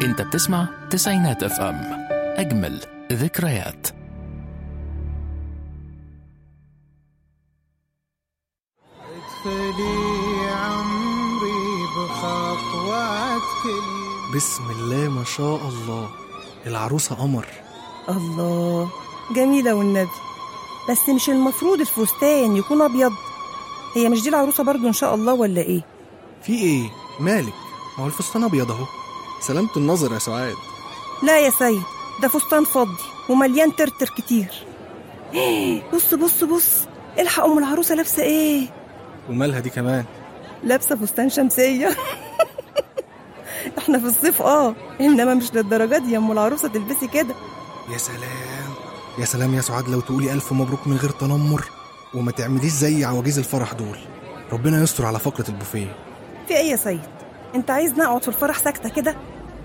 انت بتسمع تسعينات اف ام اجمل ذكريات ادخلي عمري بخطوات كل بسم الله ما شاء الله العروسة قمر الله جميلة والنبي بس مش المفروض الفستان يكون أبيض هي مش دي العروسة برضو إن شاء الله ولا إيه في ايه مالك ما هو الفستان ابيض اهو سلامة النظر يا سعاد لا يا سيد ده فستان فضي ومليان ترتر كتير بص بص بص الحق أم العروسة لابسة إيه ومالها دي كمان لابسة فستان شمسية احنا في الصيف اه انما مش للدرجات دي يا ام العروسه تلبسي كده يا سلام يا سلام يا سعاد لو تقولي ألف مبروك من غير تنمر وما تعمليش زي عواجيز الفرح دول ربنا يستر على فقرة البوفيه في ايه يا سيد انت عايز نقعد في الفرح ساكته كده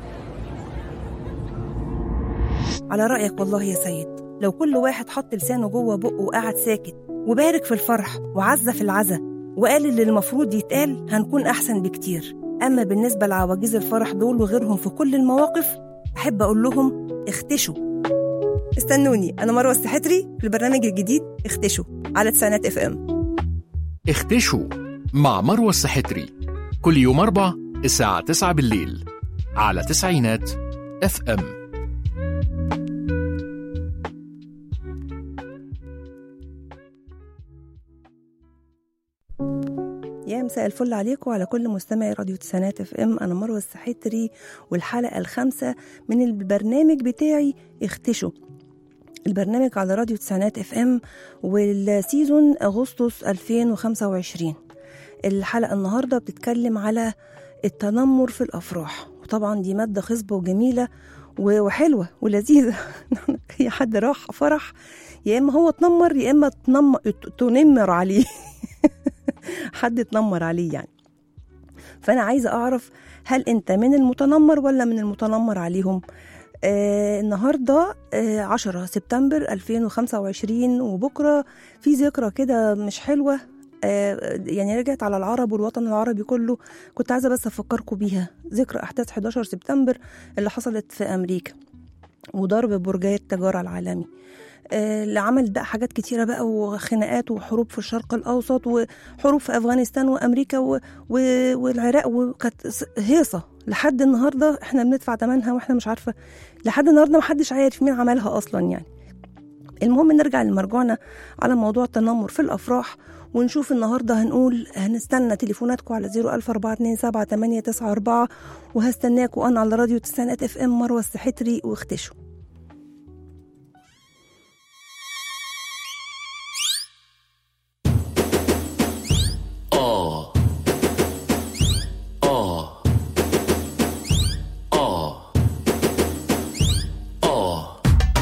على رايك والله يا سيد لو كل واحد حط لسانه جوه بقه وقعد ساكت وبارك في الفرح وعزى في العزا وقال اللي المفروض يتقال هنكون احسن بكتير اما بالنسبه لعواجيز الفرح دول وغيرهم في كل المواقف احب اقول لهم اختشوا استنوني انا مروه السحتري في البرنامج الجديد اختشوا على تسعينات اف ام اختشوا مع مروة السحتري كل يوم أربع الساعة 9 بالليل على تسعينات اف ام يا مساء الفل عليكم وعلى كل مستمعي راديو تسعينات اف ام انا مروه السحتري والحلقه الخامسه من البرنامج بتاعي اختشوا البرنامج على راديو تسعينات اف ام والسيزون اغسطس 2025 الحلقه النهارده بتتكلم على التنمر في الافراح وطبعا دي ماده خصبه وجميله و- وحلوه ولذيذه اي حد راح فرح يا اما هو تنمر يا اما تنمر تنمر عليه حد اتنمر عليه يعني فانا عايزه اعرف هل انت من المتنمر ولا من المتنمر عليهم آه النهارده آه 10 سبتمبر 2025 وبكره في ذكرى كده مش حلوه آه يعني رجعت على العرب والوطن العربي كله كنت عايزه بس افكركم بيها ذكرى احداث 11 سبتمبر اللي حصلت في امريكا وضرب برجي التجاره العالمي آه، اللي عمل بقى حاجات كتيرة بقى وخناقات وحروب في الشرق الأوسط وحروب في أفغانستان وأمريكا و... و... والعراق وكانت س- هيصة لحد النهاردة احنا بندفع ثمنها واحنا مش عارفة لحد النهاردة محدش عارف مين عملها أصلا يعني المهم نرجع لمرجوعنا على موضوع التنمر في الأفراح ونشوف النهارده هنقول هنستنى تليفوناتكم على 01427 وهستناكم أنا على راديو تسعينات اف ام مروة السحتري واختشوا آه آه آه آه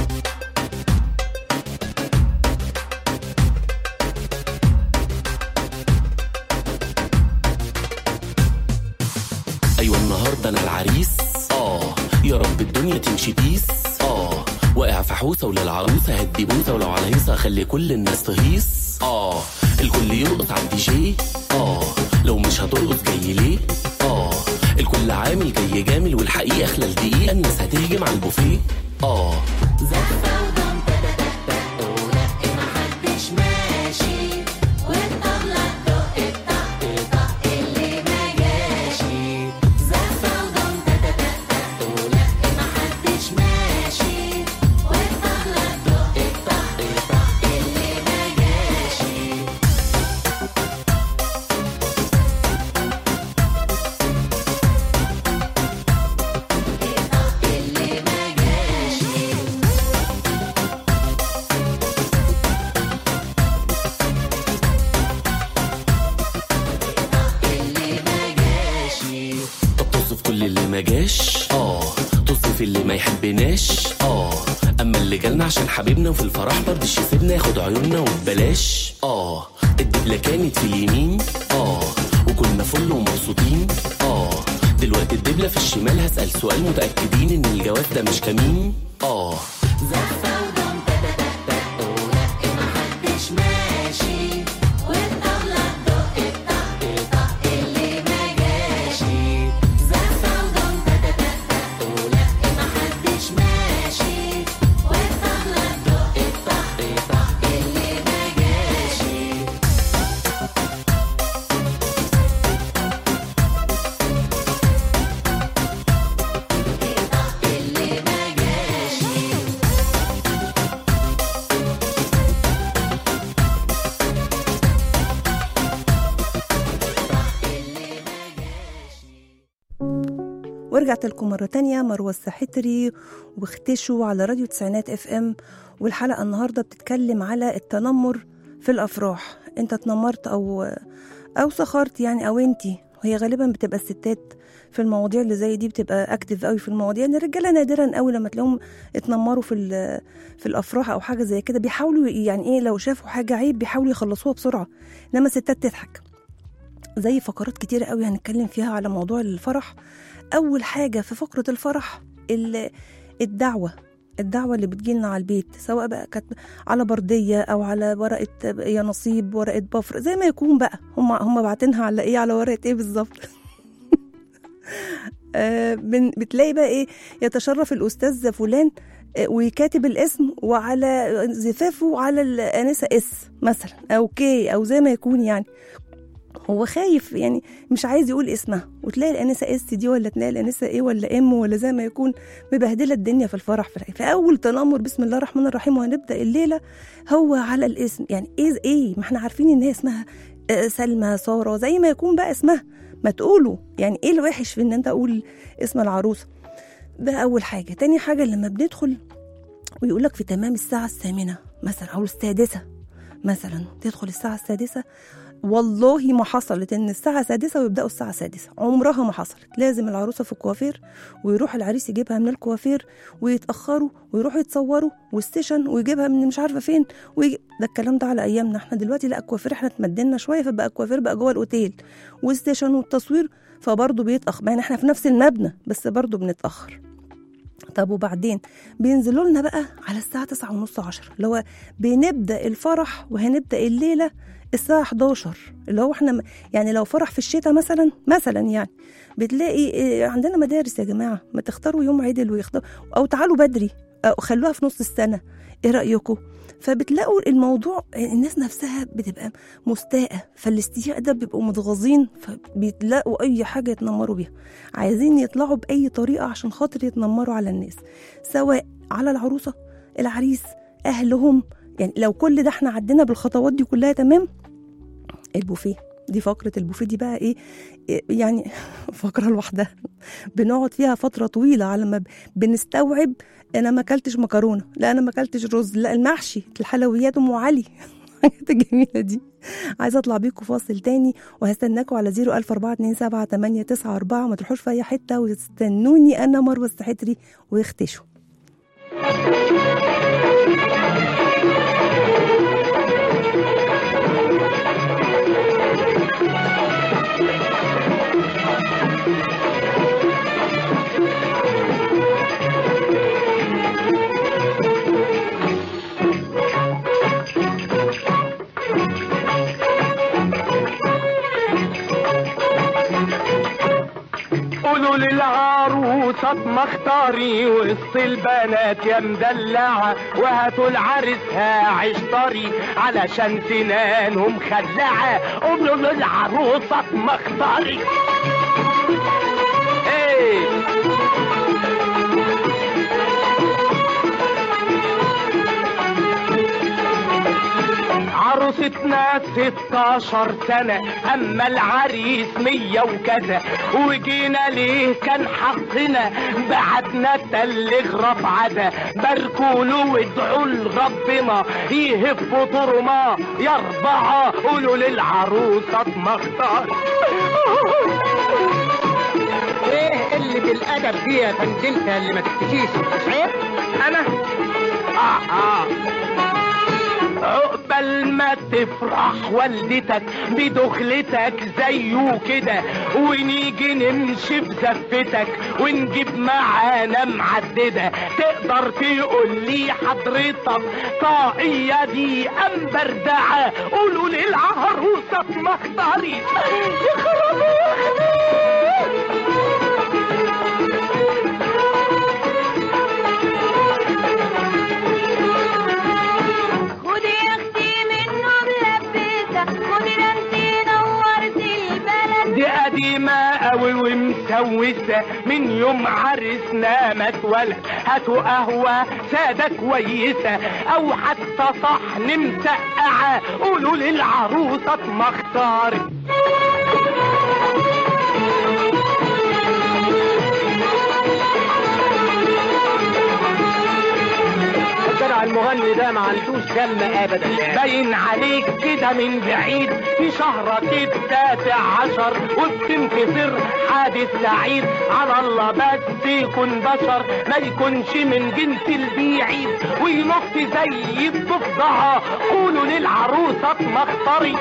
أيوة النهاردة أنا العريس آه يا رب الدنيا تمشي بيس آه واقع في حوسة وللعروسة هدي بوسة ولو على هيصة أخلي كل الناس تهيص آه الكل يرقص على الدي جي آه لو مش هترقص جاي ليه آه الكل عامل جاي جامل والحقيقة خلال دقيقة الناس هتهجم على البوفيه آه زفة ودم تتتتت ونق محدش ماشي والطبلة تدق الطق طق اللي ما جاشي زفة ودم تتتتت ونق محدش ماشي والطبلة تدق الطق طق اللي ما جاشي اللي ما جاشي اللي ما جاشي طب طز في كل اللي ما جاش اه طز في اللي ما يحبناش اه اما اللي جالنا عشان حبيبنا وفي الفرح مرضيش يسيبنا ياخد عيوننا وببلاش اه الدبلة كانت في اليمين اه وكنا فل ومبسوطين اه دلوقتي الدبلة في الشمال هسأل سؤال متأكدين ان الجواز ده مش كمين اه زفة ودم تتتتت ونق محدش ماشي والطبلة تدق الطق طق اللي ما جاشي زفة ودم تتتتت ورجعت لكم مرة تانية مروة السحتري واختشوا على راديو تسعينات اف ام والحلقة النهاردة بتتكلم على التنمر في الأفراح انت اتنمرت أو أو سخرت يعني أو انتي وهي غالبا بتبقى الستات في المواضيع اللي زي دي بتبقى اكتف قوي في المواضيع ان الرجاله نادرا قوي لما تلاقيهم اتنمروا في ال- في الافراح او حاجه زي كده بيحاولوا يعني ايه لو شافوا حاجه عيب بيحاولوا يخلصوها بسرعه انما الستات تضحك زي فقرات كتيرة قوي هنتكلم فيها على موضوع الفرح أول حاجة في فقرة الفرح ال- الدعوة الدعوة اللي بتجيلنا على البيت سواء بقى كانت على بردية أو على ورقة يا نصيب ورقة بفر زي ما يكون بقى هم هم باعتينها على إيه على ورقة إيه بالظبط آه، بن- بتلاقي بقى إيه يتشرف الأستاذ فلان آه، ويكاتب الاسم وعلى زفافه على الآنسة اس مثلا أو كي أو زي ما يكون يعني هو خايف يعني مش عايز يقول اسمها وتلاقي الانسه اس دي ولا تلاقي الانسه ايه ولا ام ولا زي ما يكون مبهدله الدنيا في الفرح في, في اول تنمر بسم الله الرحمن الرحيم وهنبدا الليله هو على الاسم يعني ايه ايه ما احنا عارفين ان هي اسمها آه، سلمى ساره زي ما يكون بقى اسمها ما تقولوا يعني ايه الوحش في ان انت اقول اسم العروسه ده اول حاجه تاني حاجه لما بندخل ويقول لك في تمام الساعه الثامنه مثلا او السادسه مثلا تدخل الساعه السادسه والله ما حصلت ان الساعه سادسة ويبداوا الساعه سادسة عمرها ما حصلت لازم العروسه في الكوافير ويروح العريس يجيبها من الكوافير ويتاخروا ويروحوا يتصوروا والسيشن ويجيبها من مش عارفه فين ويجي... ده الكلام ده على ايامنا احنا دلوقتي لا الكوافير احنا اتمدنا شويه فبقى الكوافير بقى جوه الاوتيل والسيشن والتصوير فبرضه بيتاخر يعني احنا في نفس المبنى بس برضه بنتاخر طب وبعدين بينزلوا لنا بقى على الساعة تسعة ونص عشرة اللي هو بنبدأ الفرح وهنبدأ الليلة الساعة 11 اللي هو احنا م- يعني لو فرح في الشتاء مثلا مثلا يعني بتلاقي إيه، عندنا مدارس يا جماعة ما تختاروا يوم عدل ويختاروا أو تعالوا بدري أو خلوها في نص السنة ايه رأيكم؟ فبتلاقوا الموضوع الناس نفسها بتبقى مستاءة فالاستياء ده بيبقوا متغاظين فبيتلاقوا أي حاجة يتنمروا بيها عايزين يطلعوا بأي طريقة عشان خاطر يتنمروا على الناس سواء على العروسة العريس أهلهم يعني لو كل ده احنا عدينا بالخطوات دي كلها تمام البوفيه دي فقرة البوفيه دي بقى ايه إيه يعني فقرة لوحدها بنقعد فيها فترة طويلة على ما ب- بنستوعب انا ما اكلتش مكرونة لا انا ما اكلتش رز لا المحشي الحلويات ام علي الحاجات الجميلة دي عايزة اطلع بيكم فاصل تاني وهستناكم على 004278994 ما تروحوش في اي حتة واستنوني انا مروة السحتري ويختشوا قولوا للعروسة مختاري وسط البنات يا مدلعة وهاتوا لعرسها عشتري علشان سنانهم خلعة قولوا للعروسة مختاري ايه عروستنا ستاشر سنة أما العريس مية وكذا وجينا ليه كان حقنا بعتنا تل غرب عدا باركوله وادعوا لربنا يهفوا طرما يا أربعة قولوا للعروسة مختار ايه اللي بالادب دي يا فندلتا اللي ما تختشيش مش عيب أنا آه آه عقبال ما تفرح والدتك بدخلتك زيه كده ونيجي نمشي في زفتك ونجيب معانا معددة تقدر تقول لي حضرتك طاقية دي أم بردعة قولوا للعروسة مختاري يخرب خدي يا اختي منه ملبسه خدي ده انت نورت البلد دي قديمة قوي ومسوسة من يوم عرسنا ما اتولد هاتوا قهوة سادة كويسة أو حتى صحن مسقعة قولوا للعروسة مختار ما عندوش دم ابدا باين عليك كده من بعيد في شهرك التاسع عشر وبتنتظر حادث سعيد على الله بس يكون بشر ما يكونش من جنس البيعيد وينط زي الضفدعة قولوا للعروسة اتمخطري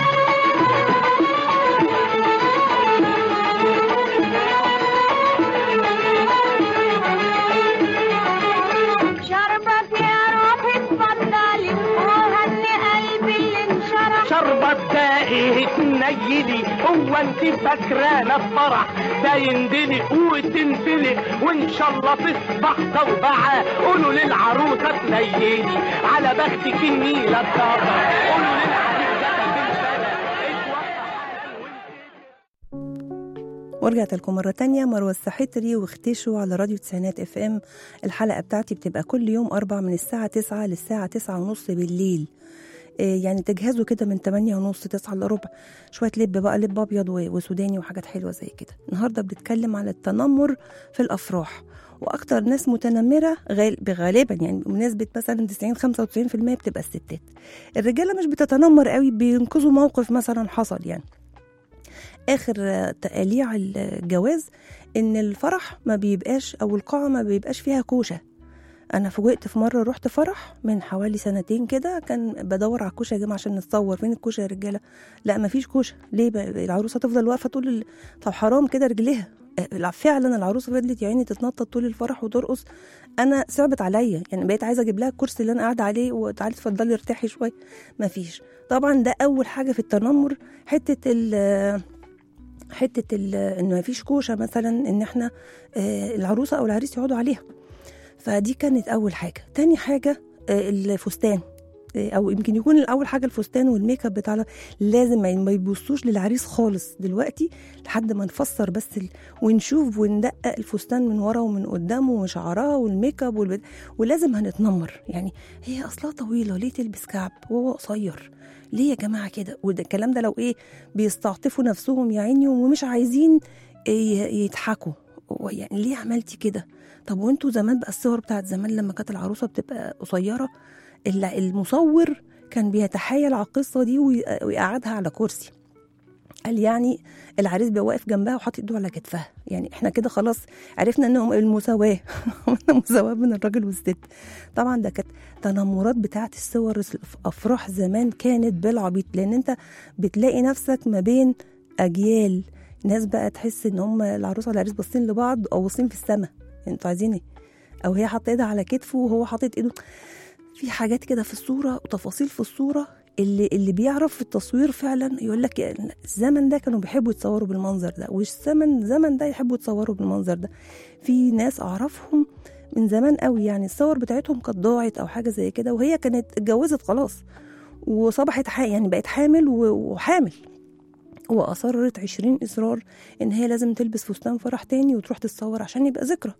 شربت يا روحي اتفضلي وهني قلبي اللي انشرح شربت ده ايه تنيلي هو انت فاكرانه الفرح ده يندلق وتنفلق وان شاء الله تصبح توبعه قولوا للعروسه تنيلي على بختك النيله الضابه قولوا للعريس ورجعت لكم مرة تانية مروة السحتري واختشوا على راديو تسعينات اف ام الحلقة بتاعتي بتبقى كل يوم أربع من الساعة تسعة للساعة تسعة ونص بالليل إيه يعني تجهزوا كده من تمانية ونص تسعة إلا ربع شوية لب بقى لب أبيض و- وسوداني وحاجات حلوة زي كده النهاردة بنتكلم على التنمر في الأفراح وأكتر ناس متنمرة غال- غالبا يعني بنسبة مثلا 90 95% بتبقى الستات الرجالة مش بتتنمر قوي بينقذوا موقف مثلا حصل يعني اخر آه، تقاليع الجواز ان الفرح ما بيبقاش او القاعه ما بيبقاش فيها كوشه انا فوجئت في مره رحت فرح من حوالي سنتين كده كان بدور على الكوشه يا جماعه عشان نتصور فين الكوشه يا رجاله لا ما فيش كوشه ليه بقى العروسه تفضل واقفه طول ال... طب حرام كده رجليها آه، لا، فعلا العروسه فضلت يا عيني تتنطط طول الفرح وترقص انا صعبت عليا يعني بقيت عايزه اجيب لها الكرسي اللي انا قاعده عليه وتعالي اتفضلي ارتاحي شويه ما فيش طبعا ده اول حاجه في التنمر حته ال حته ال- ان ما فيش كوشه مثلا ان احنا آه، العروسه او العريس يقعدوا عليها فدي كانت اول حاجه تاني حاجه آه، الفستان آه، او يمكن يكون الاول حاجه الفستان والميك اب بتاع لازم ما ما يبصوش للعريس خالص دلوقتي لحد ما نفسر بس ال... ونشوف وندقق الفستان من ورا ومن قدامه وشعرها والميك اب والبد... ولازم هنتنمر يعني هي اصلها طويله ليه تلبس كعب وهو قصير ليه يا جماعه كده وده الكلام ده لو ايه بيستعطفوا نفسهم يا عيني ومش عايزين ي- يضحكوا هو يعني ليه عملتي كده طب وانتوا زمان بقى الصور بتاعت زمان لما كانت العروسه بتبقى قصيره ال- المصور كان بيتحايل على القصه دي وي- ويقعدها على كرسي قال يعني العريس بيبقى واقف جنبها وحاطط ايده على كتفها يعني احنا كده خلاص عرفنا انهم المساواه عملنا مساواه بين الراجل والست طبعا ده كانت تنمرات بتاعت الصور الافراح زمان كانت بالعبيط لان انت بتلاقي نفسك ما بين اجيال ناس بقى تحس ان هم العروسه والعريس باصين لبعض او باصين في السماء انتوا عايزين ايه او هي حاطه ايدها على كتفه وهو حاطط ايده في حاجات كده في الصوره وتفاصيل في الصوره اللي اللي بيعرف في التصوير فعلا يقول لك الزمن ده كانوا بيحبوا يتصوروا بالمنظر ده والزمن الزمن ده يحبوا يتصوروا بالمنظر ده في ناس اعرفهم من زمان قوي يعني الصور بتاعتهم كانت ضاعت او حاجه زي كده وهي كانت اتجوزت خلاص وصبحت حا يعني بقت حامل و- وحامل واصرت عشرين اصرار ان هي لازم تلبس فستان فرح تاني وتروح تتصور عشان يبقى ذكرى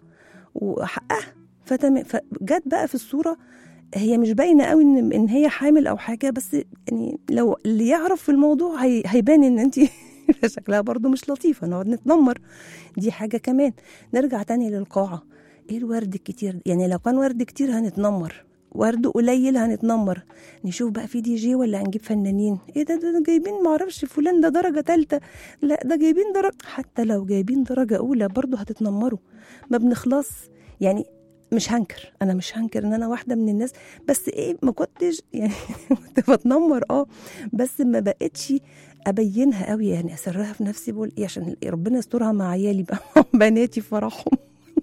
وحقها فتم فجت بقى في الصوره هي مش باينه قوي ان ان هي حامل او حاجه بس يعني لو اللي يعرف في الموضوع هي هيبان ان انت شكلها برضو مش لطيفه نقعد نتنمر دي حاجه كمان نرجع تاني للقاعه ايه الورد الكتير ده؟ يعني لو كان ورد كتير هنتنمر ورد قليل هنتنمر نشوف بقى في دي جي ولا هنجيب فنانين ايه ده, ده, ده جايبين معرفش فلان ده درجه تالتة لا ده جايبين درجه حتى لو جايبين درجه اولى برضو هتتنمروا ما بنخلص يعني مش هنكر انا مش هنكر ان انا واحده من الناس بس ايه ما كنتش يعني كنت بتنمر اه بس ما بقتش ابينها قوي يعني اسرها في نفسي بقول ايه عشان ربنا يسترها مع عيالي بقى بناتي في فرحهم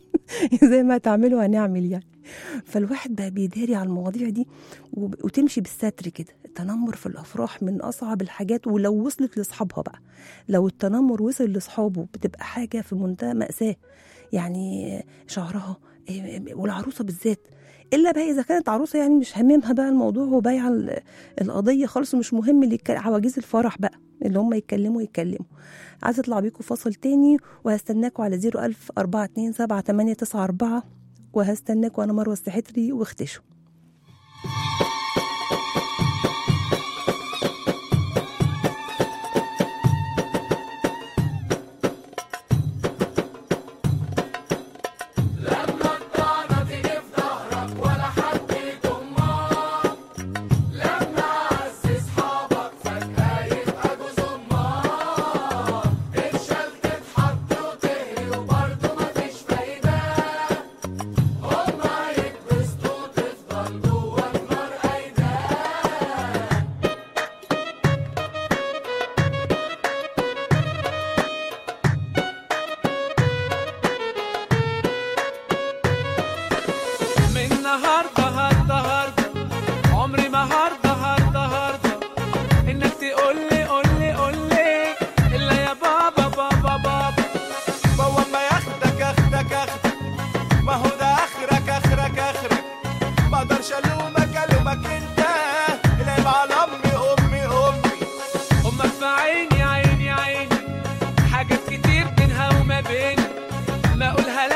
زي ما تعملوا هنعمل يعني فالواحد بقى بيداري على المواضيع دي وب- وتمشي بالستر كده التنمر في الافراح من اصعب الحاجات ولو وصلت لاصحابها بقى لو التنمر وصل لاصحابه بتبقى حاجه في منتهى ماساه يعني شعرها إيه، والعروسه بالذات الا بقى اذا كانت عروسه يعني مش هاممها بقى الموضوع وبايعه ال- القضيه خالص ومش مهم اللي يتكلم عواجيز الفرح بقى اللي هم يتكلموا يتكلموا عايزه اطلع بيكم فاصل تاني وهستناكم على 01000 427 7894 وهستناكم انا مروه السحتري واختشوا لما الطعنة تيجي في ظهرك ولا حد يضمك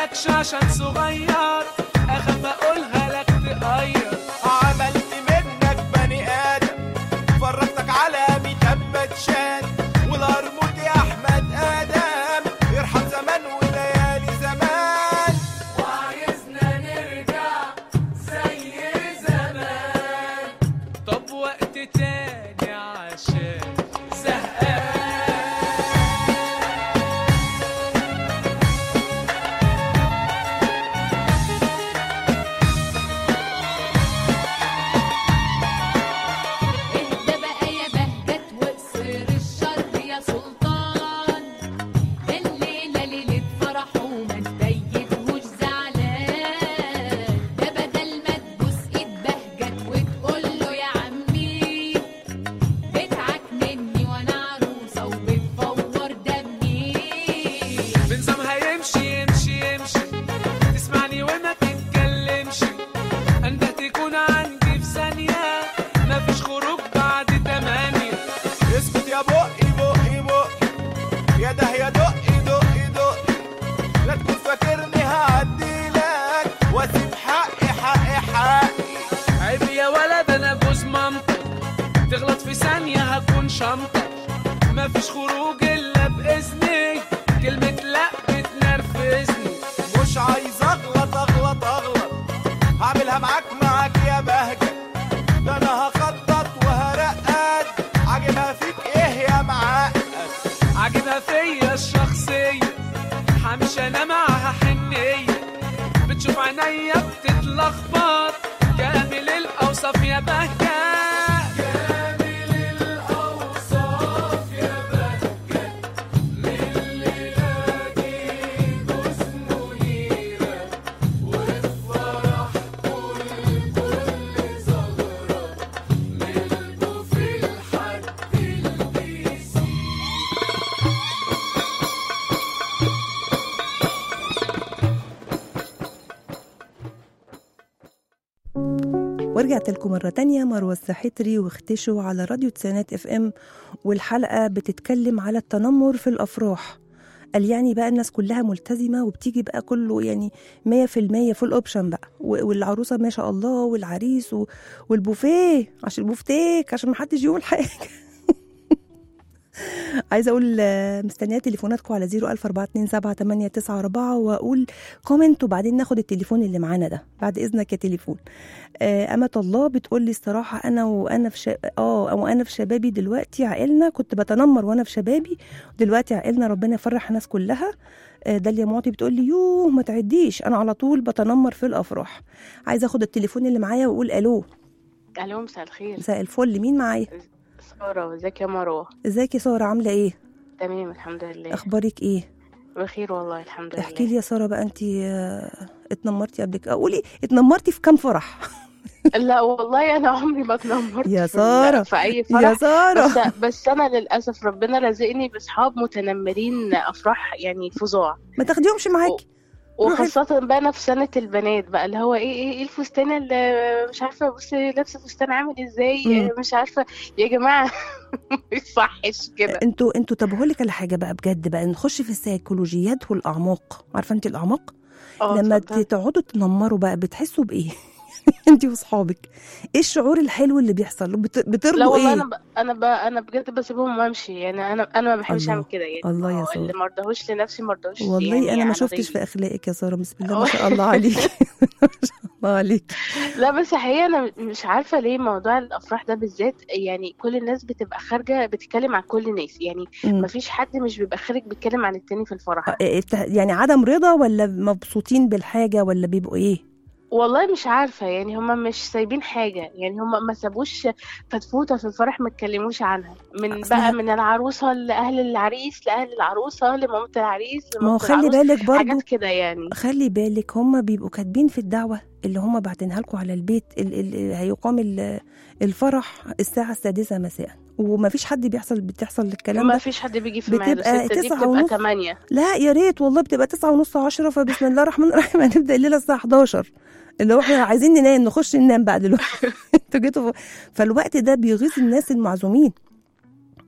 مالكش عشان صغير اخاف اقولها لك تقير عملت منك بني ادم فرجتك على ميتبت شان والقرموط يا احمد ادم ارحم زمان وليالي زمان وعايزنا نرجع زي زمان طب وقت تاني عشان زهقان اهدى بقى يا بهجت واقصر الشر يا سلطان الليلة ليلة فرح وما تبيتهوش زعلان ده بدل ما تبوس ايد بهجت وتقول له يا عمي بتعك مني وانا عروسة وبتفور دمي بنظامها يمشي يمشي يمشي تسمعني وما تتكلمش انت تكون عندي في ثانية مفيش خروج بعد تمانية اسكت يا بقي بقي بقي يا ده يا دقي دقي دقي لا تكون فاكرني هعديلك واسيب حقي حقي حقي عيب يا ولد انا جوز مامتك تغلط في ثانية هكون شنطة مفيش خروج الا باذني كلمة لا بتنرفزني مش عايز اغلط اغلط اغلط هعملها معاك معاك يا بهجة ده انا هخطط وهرقد عاجبها فيك ايه يا معقد عاجبها فيا الشخصية حمش انا معاها حنية بتشوف عينيا بتتلخبط كامل الاوصاف يا بهجة كامل الاوصاف يا بهجة من الليلة دي جوز منيرة والفرح كل كل زهرة ملكه في الحد البيسي ورجعت لكم مرة تانية مروة السحتري واختشوا على راديو تسعينات اف ام والحلقة بتتكلم على التنمر في الأفراح قال يعني بقى الناس كلها ملتزمة وبتيجي بقى كله يعني مية في المية فول اوبشن بقى و- والعروسة ما شاء الله والعريس و- والبوفيه عشان البوفتيك عشان محدش يقول حاجة عايزه اقول آه، مستنيه تليفوناتكم على 014278994 واقول كومنت وبعدين ناخد التليفون اللي معانا ده بعد اذنك يا تليفون آه، أمة الله بتقول لي الصراحة أنا وأنا في شا... آه وأنا في شبابي دلوقتي عقلنا كنت بتنمر وأنا في شبابي دلوقتي عقلنا ربنا يفرح الناس كلها آه، داليا معطي بتقول لي يوه ما تعديش أنا على طول بتنمر في الأفراح عايزة أخد التليفون اللي معايا وأقول ألو الو مساء الخير مساء الفل مين معايا سارة ازيك يا مروة ازيك يا سارة عاملة إيه تمام الحمد لله أخبارك إيه بخير والله الحمد لله احكي لي يا سارة بقى أنت اتنمرتي قبل كده قولي اتنمرتي في كام فرح لا والله انا عمري ما اتنمرت يا في- سارة في اي فرح يا سارة بس, بس انا للاسف ربنا رزقني باصحاب متنمرين افراح يعني فظاع ما تاخديهمش معاكي وخاصة بقى أنا في سنة البنات بقى اللي هو ايه ايه ايه الفستان اللي مش عارفة بصي لابسة فستان عامل ازاي مم. مش عارفة يا جماعة مش صحش كده انتوا انتوا طب هقول لك على حاجه بقى بجد بقى نخش في السيكولوجيات والاعماق عارفه انت الاعماق اه لما اتفضل. تقعدوا تنمروا بقى بتحسوا بايه انت واصحابك ايه الشعور الحلو اللي بيحصل بت- لا بترضوا والله ايه انا ب... انا ب... انا بجد بسيبهم وامشي يعني انا انا ما بحبش الله. اعمل كده يعني الله يا هو سارة. اللي ما رضاهوش لنفسي ما رضاهوش والله يعني انا ما على شفتش غيري. في اخلاقك يا ساره بسم الله ما شاء الله عليك ما شاء الله عليك لا بس حقيقة أنا مش عارفة ليه موضوع الأفراح ده بالذات يعني كل الناس بتبقى خارجة بتتكلم عن كل الناس يعني مم. مفيش حد مش بيبقى خارج بيتكلم عن التاني في الفرح اه، اه، اه، يعني عدم رضا ولا مبسوطين بالحاجه ولا بيبقوا ايه والله مش عارفة يعني هما مش سايبين حاجة يعني هما ما سابوش فتفوتة في الفرح ما اتكلموش عنها من أصل- بقى من العروسة لأهل العريس لأهل العروسة لمامة العريس ما هو لمامة خلي العروس بالك برضو حاجات كده يعني خلي بالك هم بيبقوا كاتبين في الدعوة اللي هم باعتينها لكم على البيت ال- ال- هيقام ال- الفرح الساعة السادسة مساء وما فيش حد بيحصل بتحصل الكلام ما ده فيش حد بيجي في ميعاده بتبقى ستة دي تسعة بتبقى ونص تمانية لا يا ريت والله بتبقى تسعة ونص عشرة فبسم الله الرحمن الرحيم هنبدأ الليلة الساعة 11 اللي هو احنا عايزين ننام نخش ننام بقى دلوقتي انتوا جيتوا ف- فالوقت ده بيغيظ الناس المعزومين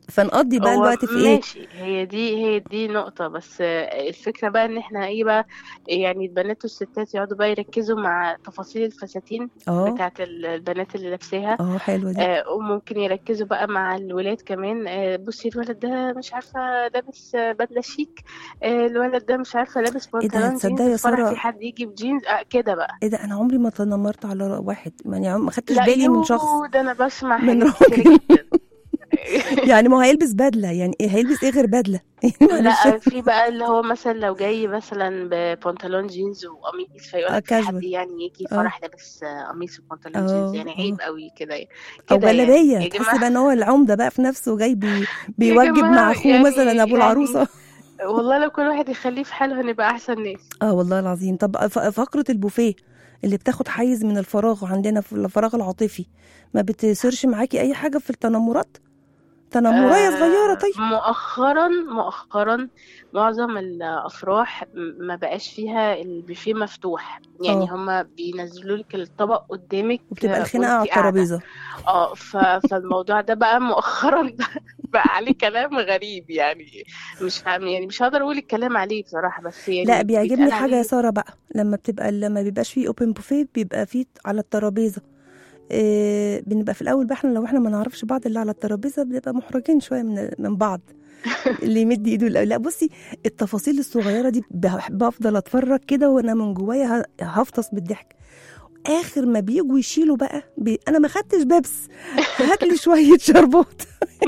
فنقضي بقى هو الوقت في ايه ماشي هي دي هي دي نقطة بس آه، الفكرة بقى ان احنا ايه بقى يعني البنات والستات يقعدوا بقى يركزوا مع تفاصيل الفساتين اه بتاعت ال- البنات اللي لابساها اه حلوه دي آه، وممكن يركزوا بقى مع الولاد كمان آه، بصي الولد ده مش عارفة لابس آه، بدلة شيك آه، الولد ده مش عارفة لابس ايه ده بنطلون تصدقي جينز يا فرح ساره في حد يجي بجينز آه، كده بقى ايه ده انا عمري ما تنمرت على واحد يعني عم- ما خدتش لا بالي من يو شخص ده انا بسمع من حاجات كتيرة راجل جدا يعني ما هو هيلبس بدله يعني ايه هيلبس ايه غير بدله معلش لا في بقى اللي هو مثلا لو جاي مثلا ببنطلون جينز وقميص فيقول اه لك في حد كاجوال يعني يجي اه فرح لابس آه، قميص وبنطلون اه جينز يعني اه عيب قوي كده او كده يعني جلابيه يا تحس جماعة بقى ان هو العمده بقى في نفسه جاي بي يا بيوجب مع جماعة اخوه يعني مثلا ابو يعني العروسه والله لو كل واحد يخليه في حاله هنبقى احسن ناس اه والله العظيم طب ف- فقره البوفيه اللي بتاخد حيز من الفراغ عندنا في الفراغ العاطفي ما بتسيرش معاكي اي حاجه في التنمرات تنمرايه صغيره آه، طيب مؤخرا مؤخرا معظم الافراح م- ما بقاش فيها البوفيه مفتوح يعني اه هما بينزلوا لك الطبق قدامك وبتبقى آه، الخناقه على وانتي قاعده الترابيزه اه ف... فالموضوع ده بقى مؤخرا بقى عليه كلام غريب يعني مش فاهم يعني مش هقدر اقول الكلام عليه بصراحة بس لا يعني بيعجبني بيتقال حاجه يا عليه ساره بقى لما بتبقى لما بيبقاش فيه اوبن بوفيه بيبقى فيه على الترابيزه إيه بنبقى في الاول بقى احنا لو احنا ما نعرفش بعض اللي على الترابيزه بنبقى محرجين شويه من من بعض اللي يمد ايده لأ- لا بصي التفاصيل الصغيره دي بح- بفضل اتفرج كده وانا من جوايا ه- هفطس بالضحك اخر ما بيجوا يشيلوا بقى بي... انا ما خدتش بيبس هات لي شويه شربات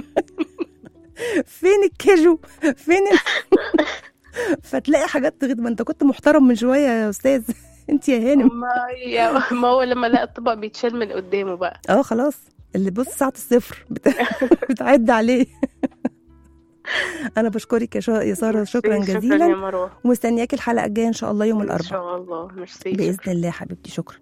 فين الكاجو فين ال... فتلاقي حاجات تغيظ ما انت كنت محترم من شويه يا استاذ انت يا هانم ما يا- ما هو لما لقى الطبق بيتشال من قدامه بقى اه خلاص اللي بص ساعه الصفر بت... بتعد عليه انا بشكرك يا, شا... يا ساره شكرا شكرا يا جزيلا مروه ومستنياكي الحلقه الجايه ان شاء الله يوم ان الاربعاء شاء الله ميرسي باذن شكرا الله حبيبتي شكرا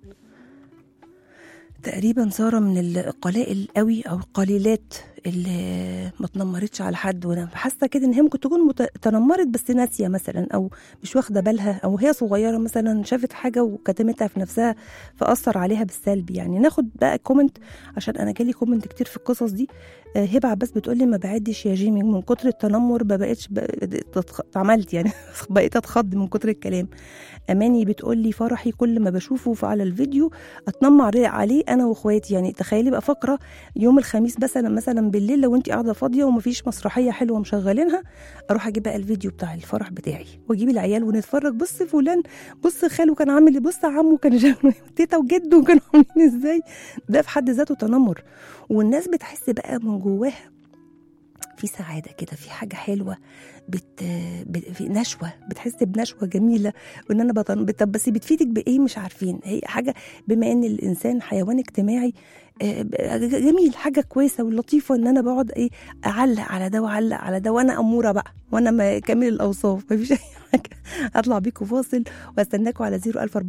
تقريبا ساره من القلائل قوي او القليلات اللي ما تنمرتش على حد وانا حاسه كده ان هي ممكن تكون مت- تنمرت بس ناسيه مثلا او مش واخده بالها او هي صغيره مثلا شافت حاجه وكتمتها في نفسها فاثر عليها بالسلب يعني ناخد بقى كومنت عشان انا جالي كومنت كتير في القصص دي آه، هبه عباس بتقول لي ما بعدش يا جيمي من كتر التنمر ما بقتش ب- اتخ- اتعملت يعني بقيت اتخض من كتر الكلام اماني بتقول لي فرحي كل ما بشوفه في- على الفيديو اتنمر عليه- عليه انا واخواتي يعني تخيلي بقى فقره يوم الخميس مثلا مثلا بالليل لو انت قاعده فاضيه ومفيش مسرحيه حلوه مشغلينها اروح اجيب بقى الفيديو بتاع الفرح بتاعي واجيب العيال ونتفرج بص فلان بص خاله كان عامل ايه بص عمه كان جاي تيتا وجده كانوا عاملين ازاي ده في حد ذاته تنمر والناس بتحس بقى من جواها في سعاده كده في حاجه حلوه بت... بت... في نشوه بتحس بنشوه جميله وان انا بطن... بت... بس بتفيدك بايه مش عارفين هي حاجه بما ان الانسان حيوان اجتماعي آه، ب- جميل حاجه كويسه ولطيفه ان انا بقعد ايه اعلق على ده واعلق على ده وانا اموره بقى وانا ما كامل الاوصاف مفيش اي حاجه هطلع بيكم فاصل واستناكم على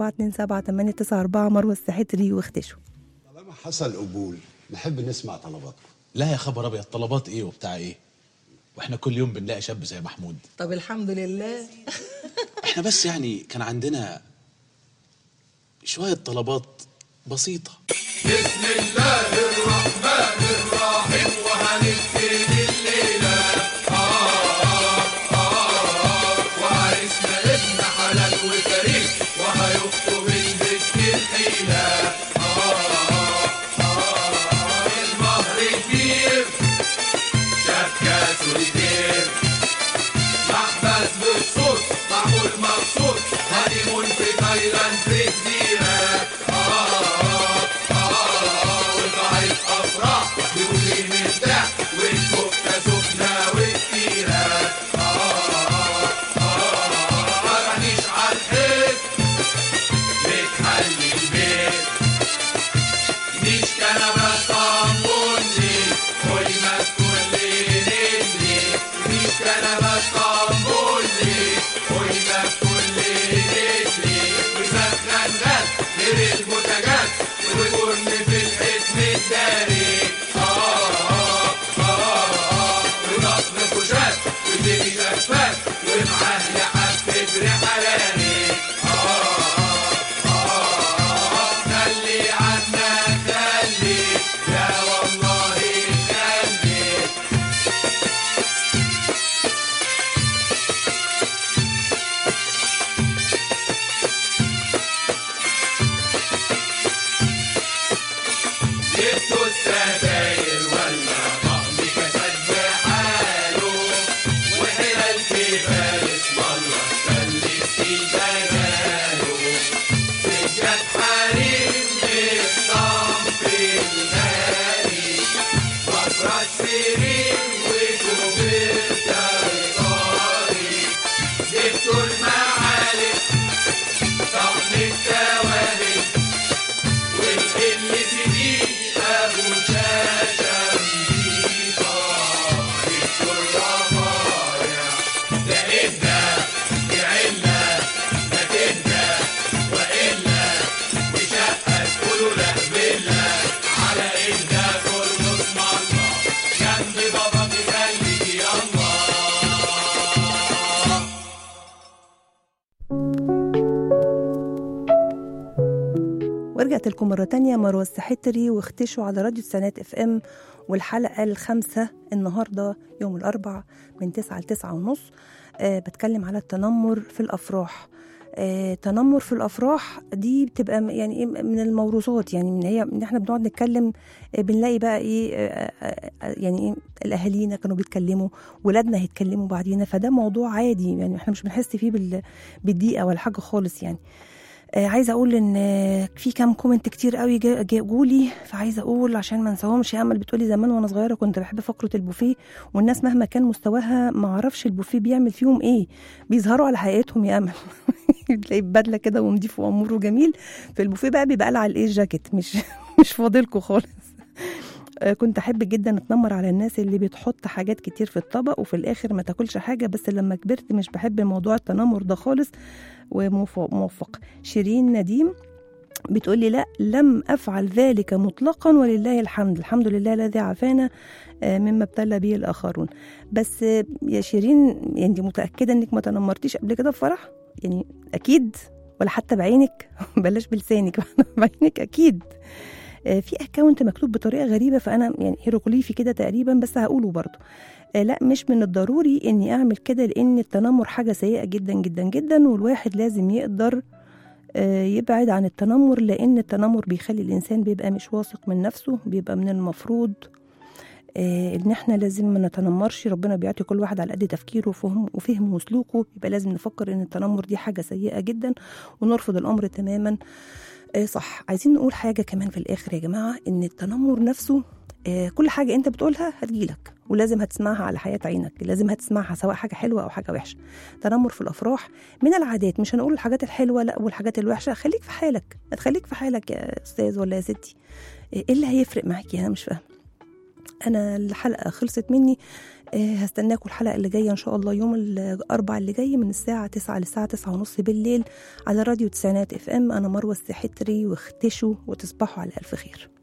01427 مروه السحتري واختشوا طالما حصل قبول نحب نسمع طلباتكم لا يا خبر ابيض طلبات ايه وبتاع ايه واحنا كل يوم بنلاقي شاب زي محمود طب الحمد لله احنا بس يعني كان عندنا شوية طلبات بسيطة بسم الله الرحمن الرحيم وهنبتدي الليلة آه آه وعرسنا ابن حلال وكريم وهيخطب البت الحيلة آه آه المهر كبير شبكة سوليتير محبس بالصوت معمول مبسوط هانيمون في تايلاند في جزيرة آه آه وقاعد أفراح بيقولي مرتاح والكفتة سخنة وكتيرة آه آه مغنيش عالحيط بتحلي البيت مش كنبة اسطنبولي كل ما كل نجري مش كنبة اسطنبولي ستاير ولا طقم كاسات بحاله وحلال كبار اسم الله سلس في جلاله سجاد حريم بالصنف الغالي مفرش سرير وكوبرتا إيطالي جبتوا المعالق طقم التوابل والقل سديد أبو شاشة نضيفة جبتوا الرفايع ده إبدأ بعلة ما تبدأ وإلا بشقة تقولوا لا بالله على إيدنا كل اسم الله جنب بابا تخليك يلا ورجعت لكم مرة تانية مروة السحتري واختشوا على راديو سنات اف ام والحلقة الخامسة النهاردة يوم الأربع من تسعة لتسعة ونص أه بتكلم على التنمر في الأفراح آه، تنمر في الافراح دي بتبقى م- يعني ايه من الموروثات يعني من هي ان احنا بنقعد نتكلم آه، بنلاقي بقى ايه آه، آه، آه، يعني ايه الاهالينا كانوا بيتكلموا ولادنا هيتكلموا بعدينا فده موضوع عادي يعني احنا مش بنحس فيه بال- بالضيقه ولا حاجه خالص يعني آه، عايزه اقول ان آه، في كام كومنت كتير قوي جا- جا- جولي فعايزه اقول عشان ما انساهمش يا امل بتقولي زمان وانا صغيره كنت بحب فقره البوفيه والناس مهما كان مستواها ما اعرفش البوفيه بيعمل فيهم ايه بيظهروا على حقيقتهم يا امل تلاقيه بدله كده ونضيف وامور وجميل في البوفيه بقى بيبقى قلع الايه الجاكيت مش مش فاضلكوا خالص آه، كنت احب جدا اتنمر على الناس اللي بتحط حاجات كتير في الطبق وفي الاخر ما تاكلش حاجه بس لما كبرت مش بحب موضوع التنمر ده خالص وموفق شيرين نديم بتقولي لا لم افعل ذلك مطلقا ولله الحمد الحمد لله الذي عافانا آه، مما ابتلى به الاخرون بس آه، يا شيرين يعني انت متاكده انك ما تنمرتيش قبل كده في فرح يعني اكيد ولا حتى بعينك بلاش بلسانك بعينك اكيد آه، في اكونت مكتوب بطريقه غريبه فانا يعني هيروغليفي كده تقريبا بس هقوله برضه آه، لا مش من الضروري اني اعمل كده لان التنمر حاجه سيئه جدا جدا جدا والواحد لازم يقدر آه، يبعد عن التنمر لان التنمر بيخلي الانسان بيبقى مش واثق من نفسه بيبقى من المفروض آه، ان احنا لازم ما نتنمرش ربنا بيعطي كل واحد على قد تفكيره وفهم وفهمه وسلوكه يبقى لازم نفكر ان التنمر دي حاجه سيئه جدا ونرفض الامر تماما آه، صح عايزين نقول حاجه كمان في الاخر يا جماعه ان التنمر نفسه آه، كل حاجه انت بتقولها هتجيلك ولازم هتسمعها على حياه عينك لازم هتسمعها سواء حاجه حلوه او حاجه وحشه تنمر في الافراح من العادات مش هنقول الحاجات الحلوه لا والحاجات الوحشه خليك في حالك ما تخليك في حالك يا استاذ ولا يا ستي ايه اللي هيفرق معاكي انا مش فاهمه انا الحلقه خلصت مني آه، هستناكم الحلقه اللي جايه ان شاء الله يوم الاربعاء اللي جاي من الساعه 9 للساعه 9 ونص بالليل على راديو تسعينات اف ام انا مروه السحتري واختشوا وتصبحوا على الف خير